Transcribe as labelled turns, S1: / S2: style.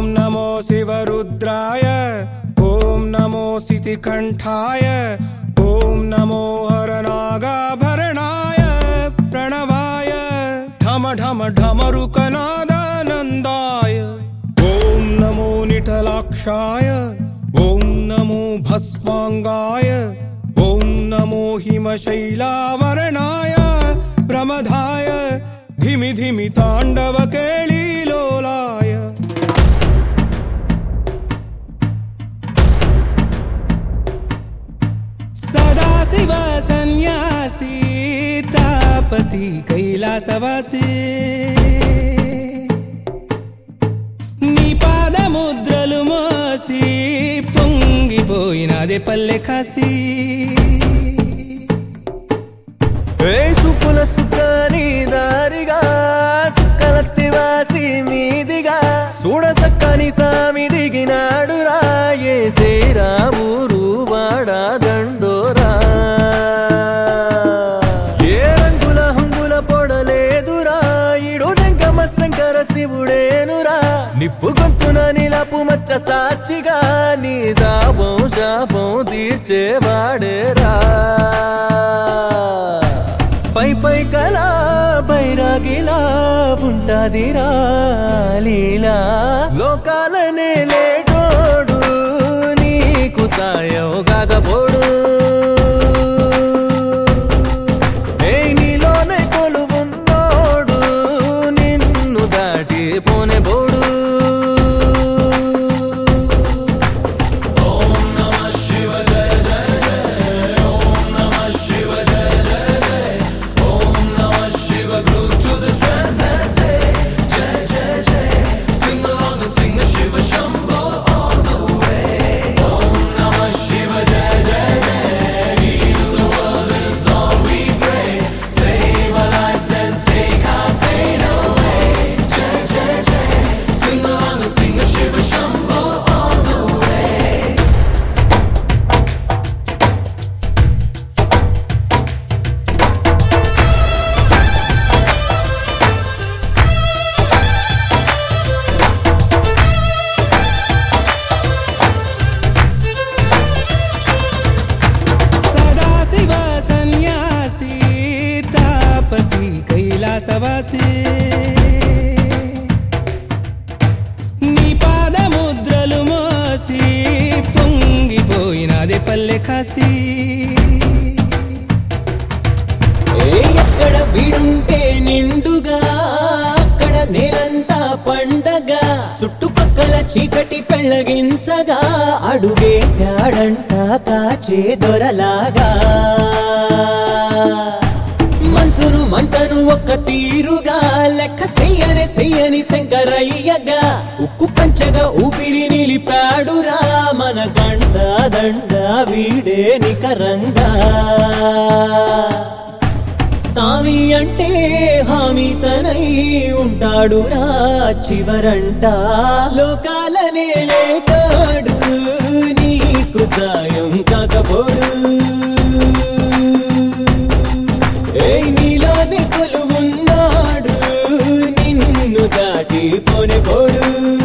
S1: నమో శివరుద్రాయ ఓం నమో సితికంఠాయ ఓం నమో హరనాగాభరణాయ ప్రణవాయ ఢమ ఢమ ఢమరుకనాదానందాయ ఓం నమో నిటలాక్షాయ ఓం నమో భస్మాంగాయ ఓం నమో హిమశైలావరణాయ ప్రమదాయ ధిమి ధిమి తాండవ కేళీలోలాయ సదాశివ సన్యాసి తాపసి కైలాసవాసి నీ పాదముద్రలు మోసి పొంగిపోయినదే పల్లె కాసి
S2: ఏ సుపుల సుఖాని దారిగా సుక్కలత్తి వాసి మీదిగా చూడ సక్కని సామి దిగినాడు రాయే శ్రీరామురు వాడా దండోరా ఏ రంగుల హంగుల పొడలేదురా ఇడు జంగమ శంకర శివుడేనురా నిప్పు గొంతున నిలపు మచ్చ సాక్షిగా నీ దాపం శాపం తీర్చేవాడేరా పై పై కలా బైరాగిలా ఉంటాదిరా లీలా లోకాలనే లేటోడు నీకు సాయం కాకపోడు ఏ నీలోనే కొలువున్నోడు నిన్ను దాటి పోనే బోడు
S1: సదాశివ సన్యాసి తాపసి కైలాసవాసి నీ పాదముద్రలు మోసి పొంగిపోయినదే పల్లె కాసి
S3: ఏ ఎక్కడ వీడుంటే నిండుగా అక్కడ నేలంతా పండగ చుట్టుపక్కల చీకటి పెళ్ళగించగా అడుగేశాడంట కాచే దొరలాగా మనసును మంటను ఒక్క తీరుగా లెక్క చెయ్యని చెయ్యని శంకరయ్యగా ఉక్కు పంచగా ఊపిరి నిలిపాడురా మన గండ దండ వీడే నికరంగా సామి అంటే హామీ తనై ఉంటాడురా చివరంట లోకాలనే లేటాడు నీకు సాయం కాకపోడు ఏ నీలోనే కొలువున్నాడు నిన్ను దాటి పోనే పోడు